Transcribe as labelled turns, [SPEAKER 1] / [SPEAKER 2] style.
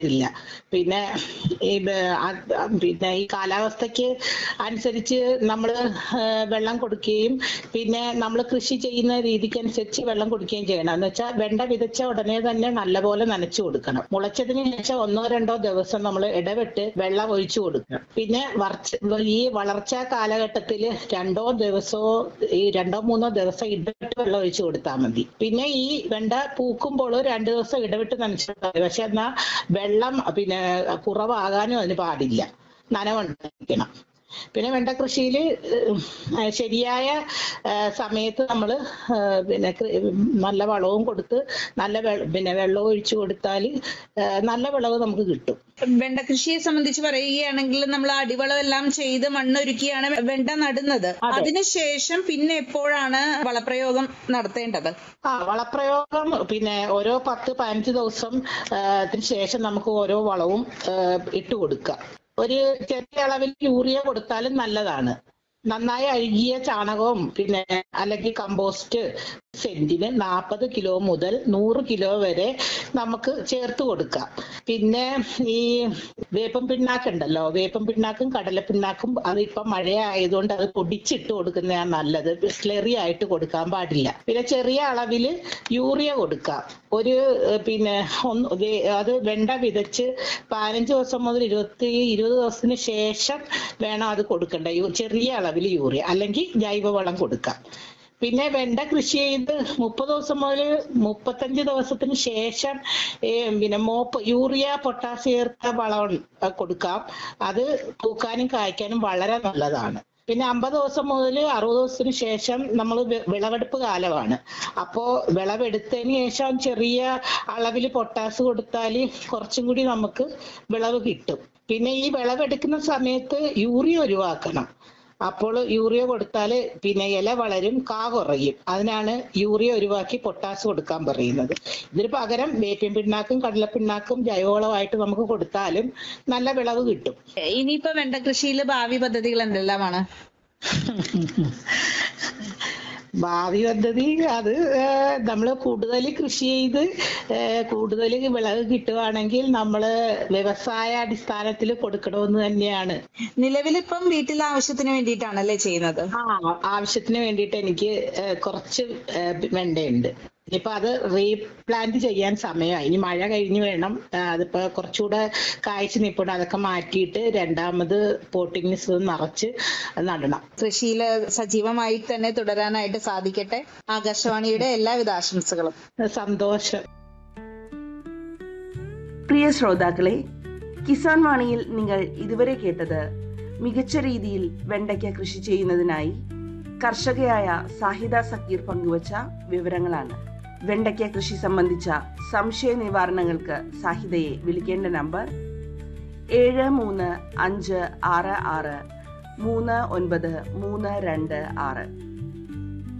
[SPEAKER 1] ഇല്ല പിന്നെ ഈ ബ- അത് പിന്നെ ഈ കാലാവസ്ഥക്ക് അനുസരിച്ച് നമ്മൾ വെള്ളം കൊടുക്കുകയും പിന്നെ നമ്മൾ കൃഷി ചെയ്യുന്ന രീതിക്ക് അനുസരിച്ച് വെള്ളം കൊടുക്കുകയും ചെയ്യണം എന്ന് വെച്ചാൽ വെണ്ട വിതച്ച ഉടനെ തന്നെ നല്ലപോലെ നനച്ചു കൊടുക്കണം മുളച്ചതിന് ശേഷം ഒന്നോ രണ്ടോ ദിവസം നമ്മൾ ഇടവിട്ട് വെള്ളം ഒഴിച്ചു കൊടുക്കണം പിന്നെ വർച്ച ഈ വളർച്ചാ കാലഘട്ടത്തിൽ രണ്ടോ ദിവസമോ ഈ രണ്ടോ മൂന്നോ ദിവസം ഇടവിട്ട് വെള്ളം ഒഴിച്ചു കൊടുത്താൽ മതി പിന്നെ ഈ വെണ്ട പൂക്കുമ്പോൾ രണ്ട് ദിവസം ഇടവിട്ട് നനച്ചാൽ മതി പക്ഷെ എന്നാ വെള്ളം പിന്നെ കുറവാകാനും അതിന് പാടില്ല നനവുണ്ടായിരിക്കണം പിന്നെ വെണ്ട കൃഷിയിൽ ശരിയായ ആ, സമയത്ത് നമ്മൾ പിന്നെ കൃ- നല്ല വളവും കൊടുത്ത് നല്ല വെ- പിന്നെ വെള്ളവും ഒഴിച്ചു കൊടുത്താൽ നല്ല വിളവ് നമുക്ക് കിട്ടും
[SPEAKER 2] വെണ്ട കൃഷിയെ സംബന്ധിച്ച് പറയുകയാണെങ്കിൽ നമ്മൾ അടിവളം എല്ലാം ചെയ്ത് മണ്ണൊരുക്കിയാണ് വെണ്ട നടുന്നത് അതിനുശേഷം പിന്നെ എപ്പോഴാണ് വളപ്രയോഗം നടത്തേണ്ടത്
[SPEAKER 1] ആ വളപ്രയോഗം പിന്നെ ഓരോ പത്ത് പതിനഞ്ച് ദിവസം ആ, ത്തിന് ശേഷം നമുക്ക് ഓരോ വളവും ആ, ഇട്ട് കൊടുക്കാം ഒരു ചെറിയ അളവിൽ യൂറിയ കൊടുത്താലും നല്ലതാണ് നന്നായി അഴുകിയ ചാണകവും പിന്നെ അല്ലെങ്കിൽ കമ്പോസ്റ്റ് സെന്റിന് നാൽപ്പത് കിലോ മുതൽ നൂറ് കിലോ വരെ നമുക്ക് ചേർത്ത് കൊടുക്കാം പിന്നെ ഈ വേപ്പൻ പിണ്ണാക്കുണ്ടല്ലോ വേപ്പൻ പിണ്ണാക്കും കടല പിണ്ണാക്കും അതിപ്പം മഴ ആയതുകൊണ്ട് അത് പൊടിച്ചിട്ട് കൊടുക്കുന്നതാണ് നല്ലത് സ്ലെറി ആയിട്ട് കൊടുക്കാൻ പാടില്ല പിന്നെ ചെറിയ അളവിൽ യൂറിയ കൊടുക്കാം ഒരു ഏഹ്, പിന്നെ ഒന്ന് വേ- അത് വെണ്ട വിതച്ച് പതിനഞ്ച് ദിവസം മുതൽ ഇരുപത്തി ഇരുപത് ദിവസത്തിന് ശേഷം വേണം അത് കൊടുക്കേണ്ട യു- ചെറിയ അളവിൽ യൂറിയ അല്ലെങ്കിൽ ജൈവവളം കൊടുക്കാം പിന്നെ വെണ്ട കൃഷി ചെയ്ത് മുപ്പത് ദിവസം മുതൽ മുപ്പത്തഞ്ച് ദിവസത്തിന് ശേഷം ഏ, പിന്നെ മോപ്പ് യൂറിയ പൊട്ടാസ് ചേർത്ത വളം ആ, കൊടുക്കാം അത് പൂക്കാനും കായ്ക്കാനും വളരെ നല്ലതാണ് പിന്നെ അമ്പത് ദിവസം മുതൽ അറുപത് ദിവസത്തിന് ശേഷം നമ്മൾ വിളവെടുപ്പ് കാലമാണ് അപ്പോ വിളവെടുത്തതിന് ശേഷം ചെറിയ അളവിൽ പൊട്ടാസ് കൊടുത്താൽ കുറച്ചും കൂടി നമുക്ക് വിളവ് കിട്ടും പിന്നെ ഈ വിളവെടുക്കുന്ന സമയത്ത് യൂറിയ ഒഴിവാക്കണം അപ്പോൾ യൂറിയ കൊടുത്താൽ പിന്നെ ഇല വളരും കാ കുറയും അതിനാണ് യൂറിയ ഒഴിവാക്കി പൊട്ടാസ് കൊടുക്കാൻ പറയുന്നത് ഇതിന് പകരം വേപ്പിൻ പിണ്ണാക്കും കടലപ്പിണ്ണാക്കും ജൈവവളമായിട്ട് നമുക്ക് കൊടുത്താലും നല്ല വിളവ് കിട്ടും
[SPEAKER 2] ഇനിയിപ്പോ വെണ്ട കൃഷിയിൽ ഭാവി പദ്ധതികൾ എന്തെല്ലാമാണ്
[SPEAKER 1] ഭാവി പദ്ധതി അത് നമ്മൾ കൂടുതൽ കൃഷി ചെയ്ത് കൂടുതൽ വിളവ് കിട്ടുവാണെങ്കിൽ നമ്മൾ വ്യവസായ അടിസ്ഥാനത്തിൽ കൊടുക്കണമെന്ന് തന്നെയാണ്
[SPEAKER 2] നിലവിലിപ്പം വീട്ടിലെ ആവശ്യത്തിന് വേണ്ടിയിട്ടാണല്ലേ ചെയ്യുന്നത്
[SPEAKER 1] ആ ആവശ്യത്തിന് വേണ്ടിയിട്ട് എനിക്ക് ഏഹ്, കുറച്ച് ഏഹ്, വെണ്ടയുണ്ട് ഇനിയിപ്പോ അത് റീപ്ലാന്റ് ചെയ്യാൻ സമയമായി ഇനി മഴ കഴിഞ്ഞ് വേണം ആ, അതിപ്പോ കുറച്ചുകൂടെ കായ്ച്ചു നിൽപ്പുണ്ട് അതൊക്കെ മാറ്റിയിട്ട് രണ്ടാമത് പോട്ടിംഗ് മിശ്രിതം നിറച്ച് നടണം
[SPEAKER 2] കൃഷിയിൽ സജീവമായി തന്നെ തുടരാനായിട്ട് സാധിക്കട്ടെ ആകാശവാണിയുടെ എല്ലാവിധ ആശംസകളും
[SPEAKER 1] സന്തോഷം
[SPEAKER 3] പ്രിയ ശ്രോതാക്കളെ കിസാൻ വാണിയിൽ നിങ്ങൾ ഇതുവരെ കേട്ടത് മികച്ച രീതിയിൽ വെണ്ടയ്ക്ക കൃഷി ചെയ്യുന്നതിനായി കർഷകയായ സാഹിദ സക്കീർ പങ്കുവച്ച വിവരങ്ങളാണ് വെണ്ടയ്ക്ക കൃഷി സംബന്ധിച്ച സംശയ നിവാരണങ്ങൾക്ക് സാഹിദയെ വിളിക്കേണ്ട നമ്പർ ഏഴ് മൂന്ന് അഞ്ച് ആറ് ആറ് മൂന്ന് ഒൻപത് മൂന്ന് രണ്ട് ആറ്